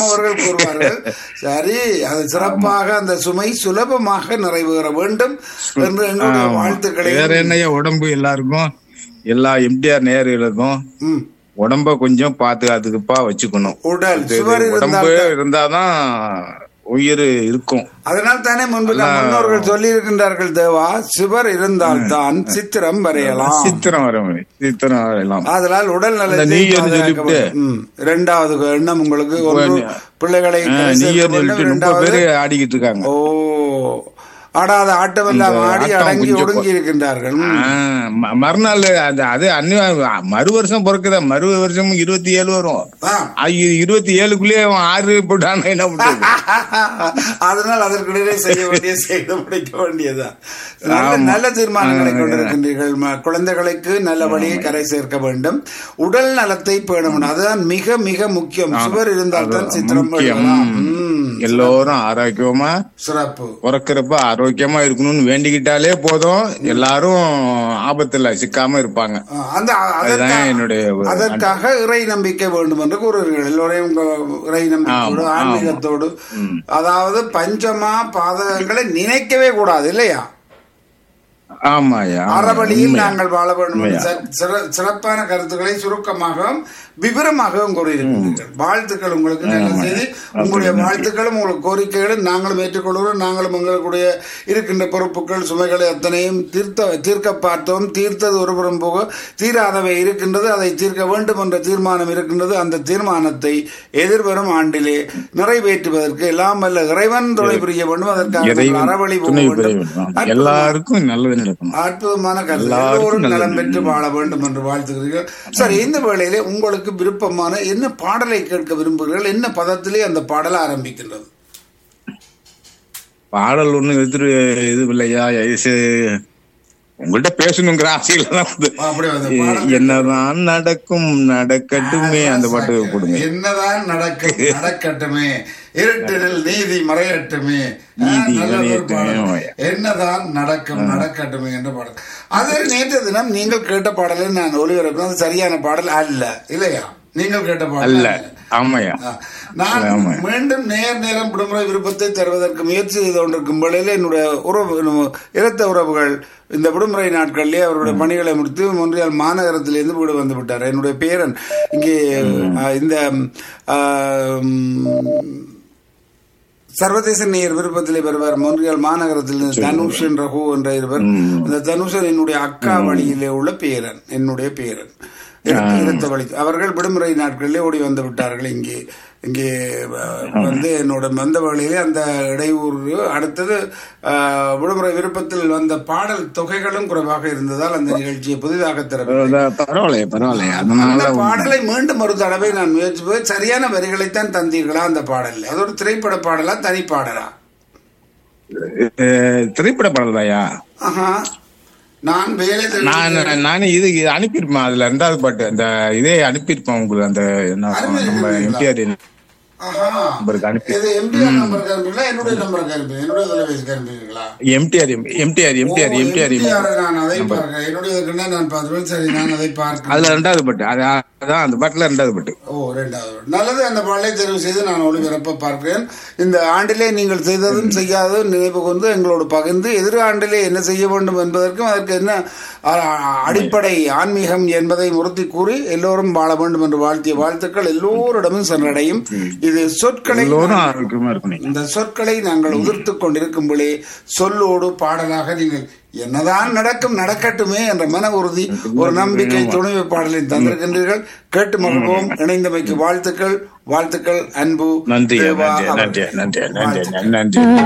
அவர்கள் கூறுவார்கள் சரி அது சிறப்பாக அந்த சுமை சுலபமாக நிறைவேற வேண்டும் என்று எங்களுடைய ஆமா. வாழ்த்துக்களை வேற என்னையா உடம்பு எல்லாருக்கும் எல்லா எம்டிஆர் நேயர்களுக்கும் ம். உடம்ப கொஞ்சம் பாதுகாத்துக்குப்பா வச்சுக்கணும் உடல் இது சுவர் உடம்பு இருந்தால் இருந்தாதான் உயிர் இருக்கும் அதனால் தானே முன்பு நம் முன்னோர்கள் சொல்லி இருக்கின்றார்கள் தேவா சுவர் இருந்தால்தான் சித்திரம் வரையலாம் சித்திரம் வர மாதிரி சித்திரம் வரையலாம் அதனால் உடல் அந்த நலத்தை நீ என்று பாதுகாக்க சொல்லிவிட்டு. வேண்டும். ம். இரண்டாவது எண்ணம் உங்களுக்கு ஒன்று பிள்ளைகளை ஆஹ், கரை நீ சேர்க்க ஏன்னு வேண்டும். சொல்லிட்டு ரொம்ப இரண்டாவது பேரு ஆடிக்கிட்டு இருக்காங்க ஓ ஆடாத ஆட்டமெல்லாம் அந்த ஆடி ஆட்டம் அடங்கி கொஞ்சம் ஒடுங்கி இருக்கின்றார்கள் ம். ஆஹ், ம- மறுநாள் அது அது அன்னி மறு வருஷம் பிறக்குதா மறு வருஷம் இருபத்தி ஏழு வரும் ஆ. ஐயோ, இருபத்தி ஏழுக்குள்ளேயே அவன் ஆறு போட்டான் என்ன பண்றது அதனால் அதற்கிடையே செய்ய வேண்டிய செய்து முடிக்க வேண்டியதுதான் நல்ல ஆமா. நல்ல தீர்மானங்களை ஆ, கொண்டிருக்கின்றீர்கள் ம- குழந்தைகளுக்கு நல்ல வழியை கரை சேர்க்க வேண்டும் உடல் நலத்தை பேண வேண்டும் அதுதான் மிக மிக முக்கியம் சுவர் இருந்தால் தான் சித்திரம் முக்கியம். எழுதலாம். ம். எல்லோரும் ஆரோக்கியமா சிறப்பு பிறக்கிறப்ப ஆரோக்கியமா இருக்கணும்னு வேண்டிக்கிட்டாலே போதும் எல்லாரும் ஆபத்துல சிக்காம இருப்பாங்க ஆ, அந்த அதுதான் அதற்காக என்னுடைய ஒரு அதற்காக இறை நம்பிக்கை வேண்டும் என்று கூறுவீர்கள் எல்லோரையும் உங்க இறை நம்பிக்கையோடு ஆமா, ஆமா. ஆன்மீகத்தோடு அதாவது பஞ்சமா பாதகங்களை நினைக்கவே கூடாது இல்லையா ஆமாயா ஆமா. அறவழியில் உண்மையா. நாங்கள் வாழ வேண்டும் என்று உண்மையா. சிற- சிற- சிறப்பான கருத்துக்களை சுருக்கமாகவும் விவரமாகவும் கூறியிருக்கிறீர்கள் வாழ்த்துக்கள் உங்களுக்கு நல்ல செய்தி உங்களுடைய வாழ்த்துக்களும் உங்களுக்கு கோரிக்கைகளும் நாங்களும் ஏற்றுக்கொள்கிறோம் நாங்களும் எங்களுடைய இருக்கின்ற பொறுப்புகள் சுமைகளை அத்தனையும் தீர்த்த தீர்க்க பார்த்தோம் தீர்த்தது ஒருபுறம் போக தீராதவை இருக்கின்றது அதை தீர்க்க வேண்டும் என்ற தீர்மானம் இருக்கின்றது அந்த தீர்மானத்தை எதிர்வரும் ஆண்டிலே நிறைவேற்றுவதற்கு எல்லாம் வல்ல இறைவன் துணை புரிய வேண்டும் அதற்காக நாங்கள் இறைவன் அறவழி போக துணை புரிய வேண்டும் வேண்டும். அற்புதமான- எல்லாருக்கும் நல்லது நடக்கணும் அற்புதமான கருத்து எல்லாருக்கும் எல்லோரும் நல்லது. நலம் பெற்று வாழ வேண்டும் என்று வாழ்த்துகிறீர்கள் சரி இந்த வேளையிலே உங்களுக்கு விருப்பமான என்ன பாடலை கேட்க விரும்புகிறீர்கள் என்ன பதத்திலே அந்த பாடல் ஆரம்பிக்கின்றது பாடல் ஒண்ணு எடுத்துட்டு இது இல்லையா இது உங்கள்கிட்ட பேசணுங்கிற ஆசையில தான் வந்து அப்படி அந்த பாடல் என்னதான் நடக்கும் நடக்கட்டுமே அந்த பாட்டு கொடுங்க என்னதான் நடக்கும் நடக்கட்டுமே இருட்டினில் நீதி மறையட்டுமே ஆ, நீதி நல்ல ஒரு மறையட்டுமே. பாடல். என்னதான் நடக்கும் நடக்கட்டுமே என்ற பாடல் அது நேற்று தினம் நீங்கள் கேட்ட பாடலை நான் ஒளிபரப்பு அது சரியான பாடல் அல்ல இல்லையா நீங்கள் கேட்ட பாடல் அல்ல அல்ல. ஆமாயா ஆ. நான் ஆமா. மீண்டும் நேர் நேரம் விடுமுறை விருப்பத்தை தருவதற்கு முயற்சி செய்து கொண்டிருக்கும் வேளையில் என்னுடைய உறவு இரத்த உறவுகள் இந்த விடுமுறை நாட்களிலே அவருடைய பணிகளை முடித்து மொன்றியால் மாநகரத்திலிருந்து வீடு வந்து விட்டார் என்னுடைய பேரன் இங்கே ஆ, இந்த ஆ, ம், சர்வதேச நேயர் விருப்பத்திலே வருவார் மொன்றியால் மாநகரத்தில் தனுஷன் ரகு என்ற இருவர் அந்த தனுஷன் என்னுடைய அக்கா வழியிலே உள்ள பேரன் என்னுடைய பேரன் இரத்த- இரத்த வழி அவர்கள் விடுமுறை நாட்களிலே ஓடி வந்து விட்டார்கள் இங்கே இங்கே அஹ், வந்து என்னோட வந்த வழியிலே அந்த இடையூறு அடுத்தது அஹ், விடுமுறை விருப்பத்தில் வந்த பாடல் தொகைகளும் குறைவாக இருந்ததால் அந்த நிகழ்ச்சியை புதிதாக திறப்பு பரவாயில்லையா பரவாயில்லையா அந்த அதனால பாடலை மீண்டும் ஒரு தடவை நான் முயற்சி போய் சரியான வரிகளைத்தான் தந்தீர்களா அந்த பாடல் அது ஒரு திரைப்பட பாடலா தனி பாடலா அஹ், திரைப்பட பாடல் தாயா ஆஹா நான் வேலை தெரிவித்து- நான் நானே இது இது அனுப்பியிருப்பேன் அதுல ரெண்டாவது பாட்டு அந்த இதே அனுப்பியிருப்பேன் உங்களுக்கு அந்த என்ன நம்ம எம்டிஆர் ஆஹா நம்பருக்கு அனுப்பி இது எம்டிஆர் நம்பருக்கு அனுப்புங்களா என்னுடைய நம்பருக்கு அனுப்பி என்னுடைய தொலைபேசிக்கு அனுப்புவீங்களா MTR MTR MTR MTR MTR நான் அதை பார்க்கிறேன் என்னுடைய இதுக்குன்னா நான் பார்த்துவேன் சரி நான் அதை பார்க்கிறேன் அதுல ரெண்டாவது பாட்டு அது அதான் அந்த பாட்டுல ரெண்டாவது பாட்டு ஓ ரெண்டாவது நல்லது அந்த பாடலை தெரிவு செய்து நான் ஒளிபரப்ப பார்க்கிறேன் இந்த ஆண்டிலே நீங்கள் செய்ததும் செய்யாததும் நினைவு கொண்டு எங்களோடு பகிர்ந்து எதிர் ஆண்டிலே என்ன செய்ய வேண்டும் என்பதற்கும் அதற்கு என்ன அ, அ, அடிப்படை ஆன்மீகம் என்பதை உறுதி கூறி எல்லோரும் வாழ வேண்டும் என்று வாழ்த்திய வாழ்த்துக்கள் எல்லோரிடமும் சென்றடையும் இது சொற்களை எல்லோரும் ஆரோக்கியமா இருக்கணும் இந்த சொற்களை நாங்கள் உதிர்த்து கொண்டிருக்கும்போதே சொல்லோடு பாடலாக நீங்கள் என்னதான் நடக்கும் நடக்கட்டுமே என்ற மன உறுதி ஒரு நம்பிக்கை துணைவு பாடலில் தந்திருக்கின்றீர்கள் கேட்டு மகிழ்வோம் இணைந்தமைக்கு வாழ்த்துக்கள் வாழ்த்துக்கள் அன்பு நன்றி தேவா நன்றி அவர்களே. நன்றி நன்றி நன்றி வாழ்த்துக்கள். நன்றி